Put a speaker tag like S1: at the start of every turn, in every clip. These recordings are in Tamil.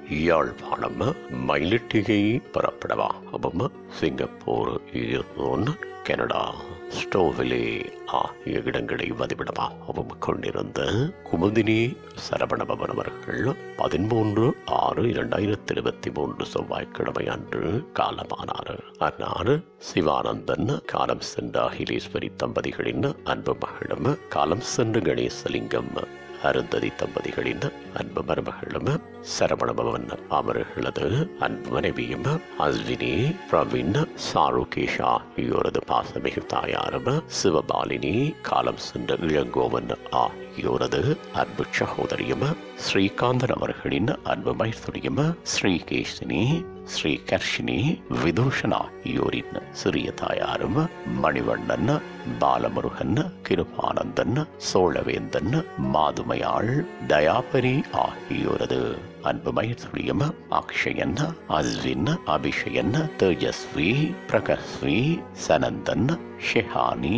S1: யாழ்ப்பாணம் மயிலிட்டிகை புறப்படவாகவும் சிங்கப்பூர் யூரோன் கனடா ஸ்டோவிலே ஆகிய இடங்களை வதிவிடமாகவும் கொண்டிருந்த குமுதினி சரவணபவன் அவர்கள் பதிமூன்று ஆறு இரண்டாயிரத்தி இருபத்தி மூன்று செவ்வாய்க்கிழமை அன்று காலமானார் அந்நாடு சிவானந்தன் காலம் சென்ற அகிலேஸ்வரி தம்பதிகளின் அன்பு மகளும் காலம் சென்ற கணேசலிங்கம் அருந்ததி தம்பதிகளின் அன்பு மருமகளும் சரவணபவன் அவர்களது அன்பு மனைவியும் அஸ்வினி பிரவீன் சாருகேஷ் ஆகியோரது பாசமிகு தாயாரும் சிவபாலினி காலம் சென்ற இளங்கோவன் ஆகியோரது அன்பு சகோதரியும் ஸ்ரீகாந்தன் அவர்களின் அன்பு மைத்துரியும் ஸ்ரீகேஷினி ஸ்ரீ கர்ஷினி விதூஷன் ஆகியோரின் சிறிய தாயாரும் மணிவண்ணன் பாலமுருகன் கிருபானந்தன் சோழவேந்தன் மாதுமையாள் தயாபரி ஆகியோரது அன்பு மைத்துரியம் அக்ஷயன் அஸ்வின் அபிஷயன் தேஜஸ்வி பிரகஸ்வி சனந்தன் ஷெஹானி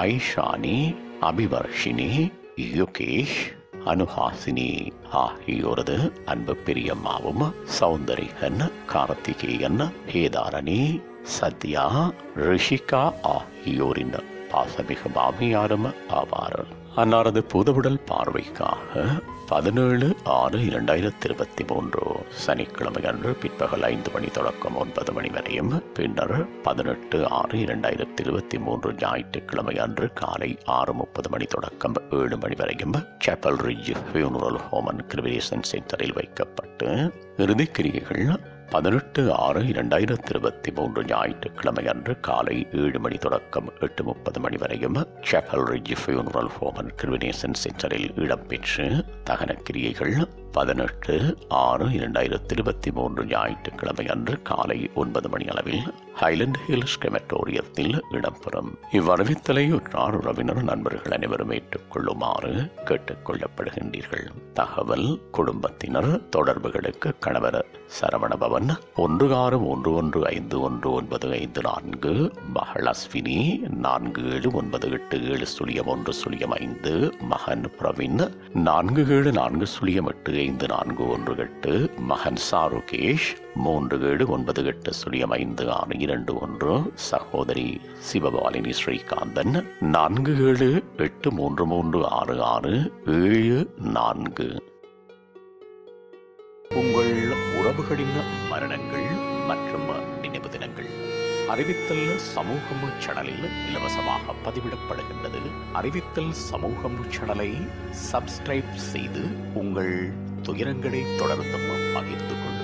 S1: ஐஷானி அபிவர்ஷினி யுகேஷ் அனுஹாசினி ஆகியோரது அன்பு பிரியம்மாவும் சௌந்தரிகன் கார்த்திகேயன் ஹேதாரணி சத்யா ரிஷிகா ஆகியோரின் பாசமிகு மாமியாரும் ஆவார் அன்னாரது புதுவுடல் பார்வைக்காக பதினேழு ஆறு இரண்டாயிரத்தி இருபத்தி மூன்று சனிக்கிழமை அன்று பிற்பகல் ஐந்து மணி தொடக்கம் ஒன்பது மணி வரையும் பின்னர் பதினெட்டு ஆறு இரண்டாயிரத்தி இருபத்தி மூன்று ஞாயிற்றுக்கிழமை அன்று காலை ஆறு முப்பது மணி தொடக்கம் ஏழு மணி வரையும் Chapel Ridge funeral home and cremation சென்டரில் வைக்கப்பட்டு இறுதிக்கிரியைகள் பதினெட்டு ஆறு இரண்டாயிரத்தி இருபத்தி மூன்று ஞாயிற்றுக்கிழமை அன்று காலை ஏழு மணி தொடக்கம் எட்டு முப்பது மணி வரையும் Chapel Ridge funeral home and cremation சென்டரில் இடம்பெற்று தகன கிரியைகள் பதினெட்டு ஆறு இரண்டாயிரத்தி இருபத்தி மூன்று ஞாயிற்றுக்கிழமை அன்று காலை ஒன்பது மணி அளவில் ஹைலண்ட் ஹில்ஸ் கிரெமட்டோரியத்தில் இடம்பெறும் இவ்வரவித்தலை உற்றார் உறவினர் நண்பர்கள் அனைவரும் ஏற்றுக்கொள்ளுமாறு கேட்டுக்கொள்ளப்படுகின்றீர்கள் தகவல் குடும்பத்தினர் தொடர்புகளுக்கு கணவர் சரவணபவன் ஒன்று ஆறு மூன்று ஒன்று ஐந்து ஒன்று ஒன்பது ஐந்து நான்கு மகள் அஸ்வினி நான்கு ஏழு ஒன்பது எட்டு ஏழு சுழியம் ஒன்று சுழியம் ஐந்து மகன் பிரவீன் நான்கு ஏழு நான்கு சுழியம் எட்டு ஐந்து நான்கு ஒன்று எட்டு மகன் சாருகேஷ் மூன்று ஏழு ஒன்பது எட்டு சுழியம் ஐந்து ஆறு இரண்டு ஒன்று சகோதரி சிவபாலினி ஸ்ரீகாந்தன் நான்கு ஏழு எட்டு மூன்று மூன்று ஆறு ஆறு ஏழு நான்கு உங்கள் உறவுகளின் மரணங்கள் மற்றும் நினைவு தினங்கள் அறிவித்தல் சமூகம் சேனலில் இலவசமாக பதிவிடப்படுகின்றது அறிவித்தல் சமூகம் சேனலை சப்ஸ்கிரைப் செய்து உங்கள் துயரங்களை தொடர்ந்தும் பகிர்ந்து கொள்ளுங்கள்